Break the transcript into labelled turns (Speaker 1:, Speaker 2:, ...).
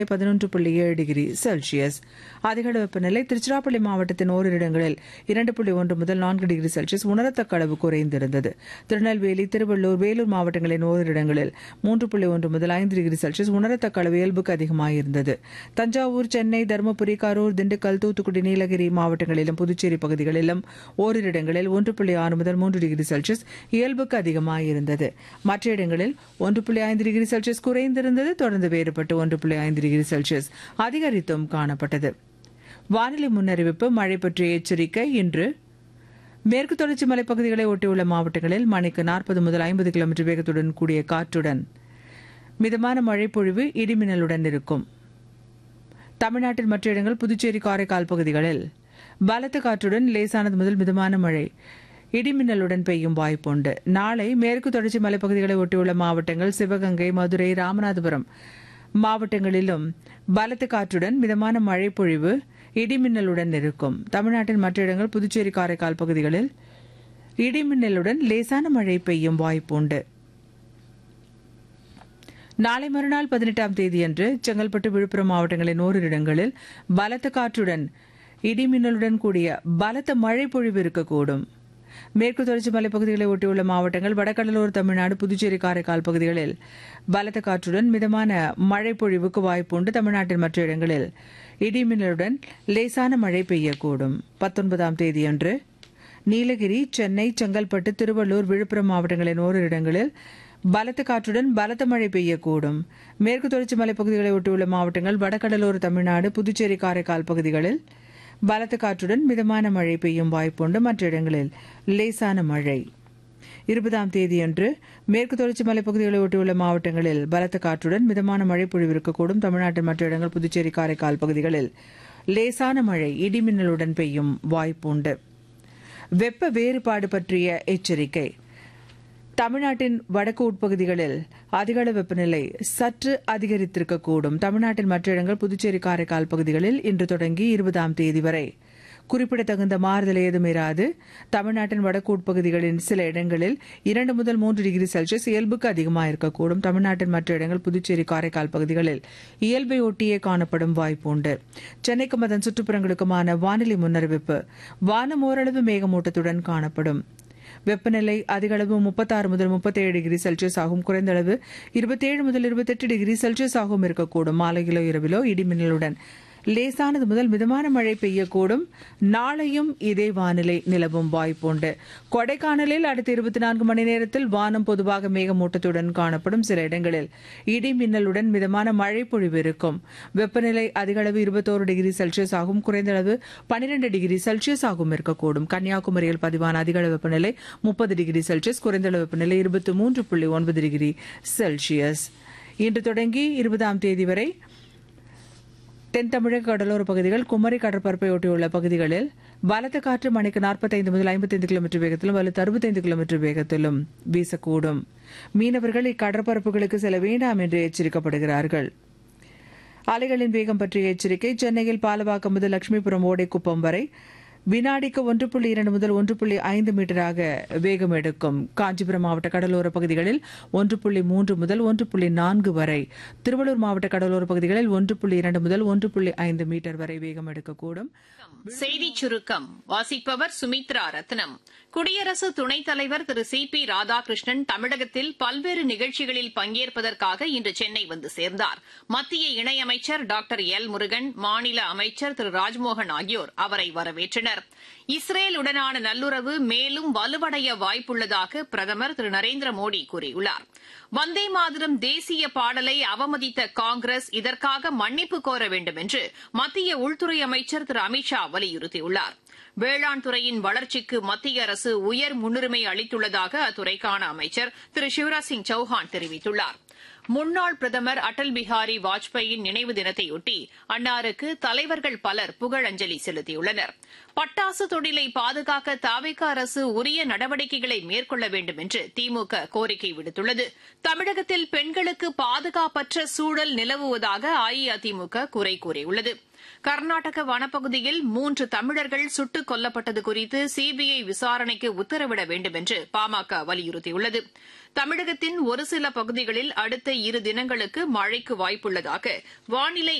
Speaker 1: பதினொன்று புள்ளி ஏழு டிகிரி செல்சியஸ் அதிகளவு வெப்பநிலை திருச்சிராப்பள்ளி மாவட்டத்தின் ஓரிரு இடங்களில் இரண்டு புள்ளி ஒன்று முதல் நான்கு டிகிரி செல்சியஸ் உணரத்தக்க அளவு குறைந்திருந்தது திருநெல்வேலி திருவள்ளூர் வேலூர் மாவட்டங்களின் ஓரிரு இடங்களில் மூன்று புள்ளி ஒன்று முதல் ஐந்து டிகிரி செல்சியஸ் உணரத்தக்க அளவு இயல்புக்கு அதிகமாயிருந்தது தஞ்சாவூர் சென்னை தருமபுரி கரூர் திண்டுக்கல் தூத்துக்குடி நீலகிரி மாவட்டங்களிலும் புதுச்சேரி பகுதிகளிலும் ஓரிரு இடங்களில் ஒன்று புள்ளி ஆறு முதல் மூன்று டிகிரி செல்சியஸ் இயல்புக்கு அதிகமாயிருந்தது மற்ற இடங்களில் ஒன்று புள்ளி ஐந்து டிகிரி செல்சியஸ் குறைந்திருந்தது தொடர்ந்து வேறுபட்டு ஒன்று புள்ளி ஐந்து டிகிரி செல்சியஸ் அதிகரித்தும் காணப்பட்டது வானிலை முன்னறிவிப்பு மழை பற்றிய எச்சரிக்கை இன்று மேற்கு தொடர்ச்சி மலைப்பகுதிகளை ஒட்டியுள்ள மாவட்டங்களில் மணிக்கு நாற்பது முதல் ஐம்பது கிலோமீட்டர் வேகத்துடன் கூடிய காற்றுடன் மிதமான மழை பொழிவு இடிமின்னலுடன் இருக்கும் தமிழ்நாட்டில் மற்ற இடங்கள் புதுச்சேரி காரைக்கால் பகுதிகளில் பலத்த காற்றுடன் லேசானது முதல் மிதமான மழை இடிமின்னலுடன் பெய்யும் வாய்ப்புண்டு நாளை மேற்கு தொடர்ச்சி மலைப்பகுதிகளை ஒட்டியுள்ள மாவட்டங்கள் சிவகங்கை மதுரை ராமநாதபுரம் மாவட்டங்களிலும் பலத்த காற்றுடன் மிதமான மழை பொழிவு இடிமின்னலுடன் இருக்கும் தமிழ்நாட்டின் மற்ற இடங்கள் புதுச்சேரி காரைக்கால் பகுதிகளில் இடிமின்னலுடன் லேசான மழை பெய்யும் வாய்ப்புண்டு நாளை மறுநாள் பதினெட்டாம் தேதியன்று செங்கல்பட்டு விழுப்புரம் மாவட்டங்களின் ஓரிரு இடங்களில் பலத்த காற்றுடன் இடிமின்னலுடன் கூடிய பலத்த மழை பொழிவு இருக்கக்கூடும் மேற்கு தொடர்ச்சி மலைப்பகுதிகளை ஒட்டியுள்ள மாவட்டங்கள் வடகடலோர தமிழ்நாடு புதுச்சேரி காரைக்கால் பகுதிகளில் பலத்த காற்றுடன் மிதமான மழை பொழிவுக்கு வாய்ப்புண்டு தமிழ்நாட்டின் மற்ற இடங்களில் இடிமின்னலுடன் லேசான மழை பெய்யக்கூடும் பத்தொன்பதாம் தேதியன்று நீலகிரி சென்னை செங்கல்பட்டு திருவள்ளூர் விழுப்புரம் மாவட்டங்களின் ஓரிரு இடங்களில் பலத்த காற்றுடன் பலத்த மழை பெய்யக்கூடும் மேற்கு தொடர்ச்சி மலைப்பகுதிகளை ஒட்டியுள்ள மாவட்டங்கள் வடகடலோர தமிழ்நாடு புதுச்சேரி காரைக்கால் பகுதிகளில் பலத்த காற்றுடன் மிதமான மழை பெய்யும் வாய்ப்புண்டு மற்ற இடங்களில் லேசான மழை இருபதாம் தேதியன்று மேற்கு தொடர்ச்சி மலைப்பகுதிகளை ஒட்டியுள்ள மாவட்டங்களில் பலத்த காற்றுடன் மிதமான மழை பொழிவிருக்கக்கூடும் தமிழ்நாட்டின் மற்ற இடங்கள் புதுச்சேரி காரைக்கால் பகுதிகளில் லேசான மழை இடிமின்னலுடன் பெய்யும் வாய்ப்புண்டு வெப்ப வேறுபாடு பற்றிய எச்சரிக்கை தமிழ்நாட்டின் வடக்கு உட்பகுதிகளில் அதிகளவு வெப்பநிலை சற்று அதிகரித்திருக்கக்கூடும் தமிழ்நாட்டின் மற்ற இடங்கள் புதுச்சேரி காரைக்கால் பகுதிகளில் இன்று தொடங்கி இருபதாம் தேதி வரை குறிப்பிடத்தகுந்த மாறுதல் ஏதும் இராது தமிழ்நாட்டின் வடக்கு உட்பகுதிகளின் சில இடங்களில் இரண்டு முதல் மூன்று டிகிரி செல்சியஸ் இயல்புக்கு அதிகமாக இருக்கக்கூடும் தமிழ்நாட்டின் மற்ற இடங்கள் புதுச்சேரி காரைக்கால் பகுதிகளில் இயல்பை ஒட்டியே காணப்படும் வாய்ப்பு உண்டு சென்னைக்கும் அதன் சுற்றுப்புறங்களுக்குமான வானிலை முன்னறிவிப்பு வானம் ஓரளவு மேகமூட்டத்துடன் காணப்படும் வெப்பநிலை அதிகளவு முப்பத்தாறு முதல் முப்பத்தேழு டிகிரி செல்சியஸ் ஆகும் குறைந்த அளவு இருபத்தேழு முதல் இருபத்தெட்டு டிகிரி செல்சியஸ் ஆகவும் இருக்கக்கூடும் மாலையிலோ இரவிலோ இடிமின்னலுடன் லேசானது முதல் மிதமான மழை பெய்யக்கூடும் நாளையும் இதே வானிலை நிலவும் வாய்ப்புண்டு கொடைக்கானலில் அடுத்த இருபத்தி நான்கு மணி நேரத்தில் வானம் பொதுவாக மேகமூட்டத்துடன் காணப்படும் சில இடங்களில் இடி மின்னலுடன் மிதமான மழை பொழிவு இருக்கும் வெப்பநிலை அதிகளவு இருபத்தோரு டிகிரி செல்சியஸ் ஆகும் குறைந்த அளவு பனிரெண்டு டிகிரி செல்சியஸ் ஆகும் இருக்கக்கூடும் கன்னியாகுமரியில் பதிவான அதிகளவு வெப்பநிலை முப்பது டிகிரி செல்சியஸ் குறைந்த அளவு வெப்பநிலை இருபத்தி மூன்று புள்ளி ஒன்பது டிகிரி செல்சியஸ் இன்று தொடங்கி இருபதாம் தேதி வரை தென் தமிழக கடலோர பகுதிகள் குமரி கடற்பரப்பை ஒட்டியுள்ள பகுதிகளில் பலத்த காற்று மணிக்கு நாற்பத்தைந்து முதல் ஐம்பத்தைந்து கிலோமீட்டர் வேகத்திலும் வலுத்து அறுபத்தைந்து கிலோமீட்டர் வேகத்திலும் வீசக்கூடும் மீனவர்கள் இக்கடற்பரப்புகளுக்கு செல்ல வேண்டாம் என்று எச்சரிக்கப்படுகிறார்கள் அலைகளின் வேகம் பற்றிய எச்சரிக்கை சென்னையில் பாலவாக்கம் முதல் லட்சுமிபுரம் ஓடைக்குப்பம் வரை வினாடிக்கு ஒன்று புள்ளி இரண்டு முதல் ஒன்று புள்ளி ஐந்து மீட்டராக வேகம் எடுக்கும் காஞ்சிபுரம் மாவட்ட கடலோர பகுதிகளில் ஒன்று புள்ளி மூன்று முதல் ஒன்று புள்ளி நான்கு வரை திருவள்ளூர் மாவட்ட கடலோர பகுதிகளில் ஒன்று புள்ளி இரண்டு முதல் ஒன்று புள்ளி ஐந்து மீட்டர் வரை வேகம் எடுக்கக்கூடும்
Speaker 2: செய்திச் சுருக்கம் வாசிப்பவர் சுமித்ரா ரத்னம் குடியரசு துணைத் தலைவர் திரு சி பி ராதாகிருஷ்ணன் தமிழகத்தில் பல்வேறு நிகழ்ச்சிகளில் பங்கேற்பதற்காக இன்று சென்னை வந்து சேர்ந்தார் மத்திய இணையமைச்சர் டாக்டர் எல் முருகன் மாநில அமைச்சர் திரு ராஜ்மோகன் ஆகியோர் அவரை வரவேற்றனர் இஸ்ரேலுடனான நல்லுறவு மேலும் வலுவடைய வாய்ப்புள்ளதாக பிரதமர் திரு நரேந்திர மோடி கூறியுள்ளார் வந்தே மாதரம் தேசிய பாடலை அவமதித்த காங்கிரஸ் இதற்காக மன்னிப்பு கோர வேண்டும் என்று மத்திய உள்துறை அமைச்சர் திரு அமித்ஷா வலியுறுத்தியுள்ளார் வேளாண் துறையின் வளர்ச்சிக்கு மத்திய அரசு உயர் முன்னுரிமை அளித்துள்ளதாக அத்துறைக்கான அமைச்சர் திரு சிவராஜ் சிங் சௌஹான் தெரிவித்துள்ளார் முன்னாள் பிரதமர் அடல் பிஹாரி வாஜ்பாயின் நினைவு தினத்தையொட்டி அன்னாருக்கு தலைவர்கள் பலர் புகழஞ்சலி செலுத்தியுள்ளனர் பட்டாசு தொழிலை பாதுகாக்க தாவேக அரசு உரிய நடவடிக்கைகளை மேற்கொள்ள வேண்டும் என்று திமுக கோரிக்கை விடுத்துள்ளது தமிழகத்தில் பெண்களுக்கு பாதுகாப்பற்ற சூழல் நிலவுவதாக அஇஅதிமுக குறை கூறியுள்ளது கர்நாடக வனப்பகுதியில் மூன்று தமிழர்கள் சுட்டுக் கொல்லப்பட்டது குறித்து சிபிஐ விசாரணைக்கு உத்தரவிட வேண்டும் என்று பாமக வலியுறுத்தியுள்ளது தமிழகத்தின் ஒரு சில பகுதிகளில் அடுத்த இரு தினங்களுக்கு மழைக்கு வாய்ப்புள்ளதாக வானிலை